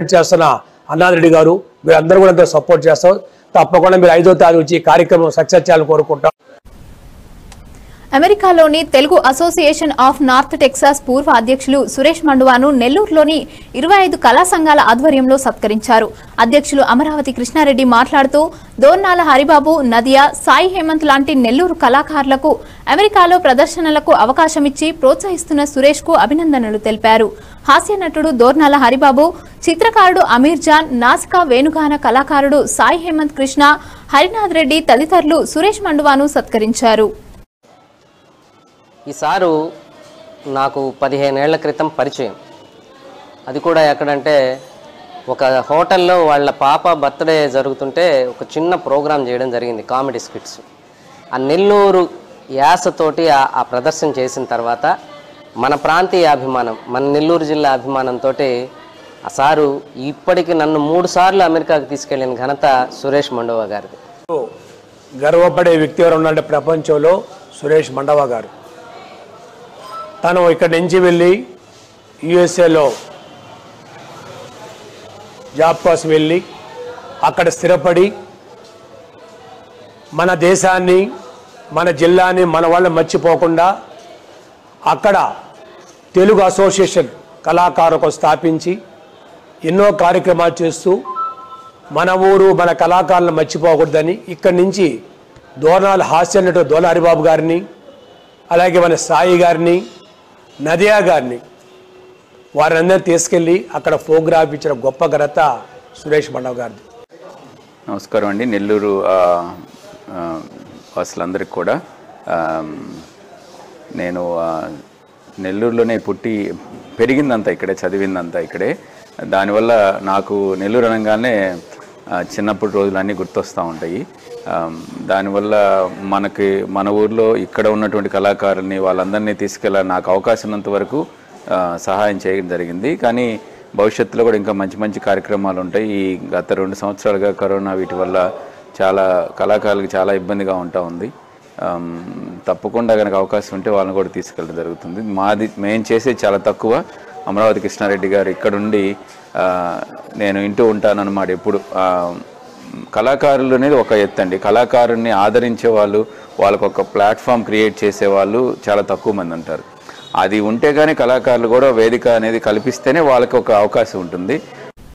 చేస్తున్న అన్నారెడ్డి గారు మీరు అందరూ కూడా ఎంతో సపోర్ట్ చేస్తాం తప్పకుండా మీరు ఐదో తారీఖు వచ్చి ఈ కార్యక్రమం సక్సెస్ చేయాలని కోరుకుంటాం అమెరికాలోని Telugu association of North Texas పూర్వ అధ్యక్షులు సురేష్ మండువాను నెల్లూరులోని ఇరవై ఐదు కళా సంఘాల ఆధ్వర్యంలో సత్కరించారు అధ్యక్షులు అమరావతి కృష్ణారెడ్డి మాట్లాడుతూ దోర్నాల హరిబాబు నదియా సాయి హేమంత్ లాంటి నెల్లూరు కళాకారులకు అమెరికాలో ప్రదర్శనలకు అవకాశమిచ్చి ప్రోత్సహిస్తున్న సురేష్ కు అభినందనలు తెలిపారు హాస్య నటుడు దోర్నాల హరిబాబు చిత్రకారుడు అమీర్ జాన్ నాసికా వేణుగాన కళాకారుడు సాయి హేమంత్ కృష్ణ హరినాథ్ రెడ్డి తదితరులు సురేష్ మండువాను సత్కరించారు ఈ సారు నాకు పదిహేనేళ్ల క్రితం పరిచయం అది కూడా ఎక్కడంటే ఒక హోటల్లో వాళ్ళ పాప బర్త్డే జరుగుతుంటే ఒక చిన్న ప్రోగ్రాం చేయడం జరిగింది కామెడీ స్కిట్స్ ఆ నెల్లూరు యాసతోటి ఆ ఆ ప్రదర్శన చేసిన తర్వాత మన ప్రాంతీయ అభిమానం మన నెల్లూరు జిల్లా అభిమానంతో ఆ సారు ఇప్పటికి నన్ను మూడు సార్లు అమెరికాకు తీసుకెళ్లిన ఘనత సురేష్ మండవ గారిది గర్వపడే వ్యక్తి ఎవరు ఉన్నారంటే ప్రపంచంలో సురేష్ మండవ గారు తను ఇక్కడి నుంచి వెళ్ళి యుఎస్ఏలో జాబ్ కోసం వెళ్ళి అక్కడ స్థిరపడి మన దేశాన్ని మన జిల్లాని మన వాళ్ళని మర్చిపోకుండా అక్కడ తెలుగు అసోసియేషన్ కళాకారులకు స్థాపించి ఎన్నో కార్యక్రమాలు చేస్తూ మన ఊరు మన కళాకారులను మర్చిపోకూడదని ఇక్కడి నుంచి దోనాల హాస్య నటుడు దోల హరిబాబు గారిని అలాగే మన సాయి గారిని నదియా గారిని వారందరినీ తీసుకెళ్ళి అక్కడ ప్రోగ్రామ్ ఇచ్చిన గొప్ప ఘనత సురేష్ మండవ్ గారిది నమస్కారం అండి నెల్లూరు ఆ, ఆ, వాసులందరికీ కూడా ఆ, నేను ఆ, నెల్లూరులోనే పుట్టి పెరిగిందంతా ఇక్కడే చదివిందంతా ఇక్కడే దానివల్ల నాకు నెల్లూరు అనగానే ఆ, చిన్నప్పటి రోజులన్నీ గుర్తొస్తూ ఉంటాయి ఆ, దానివల్ల మనకి మన ఊర్లో ఇక్కడ ఉన్నటువంటి కళాకారుల్ని వాళ్ళందరినీ తీసుకెళ్ళ నాకు అవకాశం ఉన్నంత వరకు ఆ, సహాయం చేయడం జరిగింది కానీ భవిష్యత్తులో కూడా ఇంకా మంచి మంచి కార్యక్రమాలు ఉంటాయి ఈ గత రెండు సంవత్సరాలుగా కరోనా వీటి వల్ల చాలా కళాకారులకు చాలా ఇబ్బందిగా ఉంటా ఉంది ఆమ్, తప్పకుండా కనుక అవకాశం ఉంటే వాళ్ళని కూడా తీసుకెళ్ళడం జరుగుతుంది మాది మేము చేసేది చాలా తక్కువ అమరావతి కృష్ణారెడ్డి గారు ఇక్కడుండి ఆ, నేను ఇంటూ ఉంటానన్నమాట ఎప్పుడు ఆ, కళాకారులు అనేది ఒక ఎత్తు అండి కళాకారుల్ని ఆదరించే వాళ్ళు వాళ్ళకు ఒక ప్లాట్ఫామ్ క్రియేట్ చేసే వాళ్ళు చాలా తక్కువ మంది ఉంటారు అది ఉంటే కానీ కళాకారులు కూడా వేదిక అనేది కల్పిస్తేనే వాళ్ళకి ఒక అవకాశం ఉంటుంది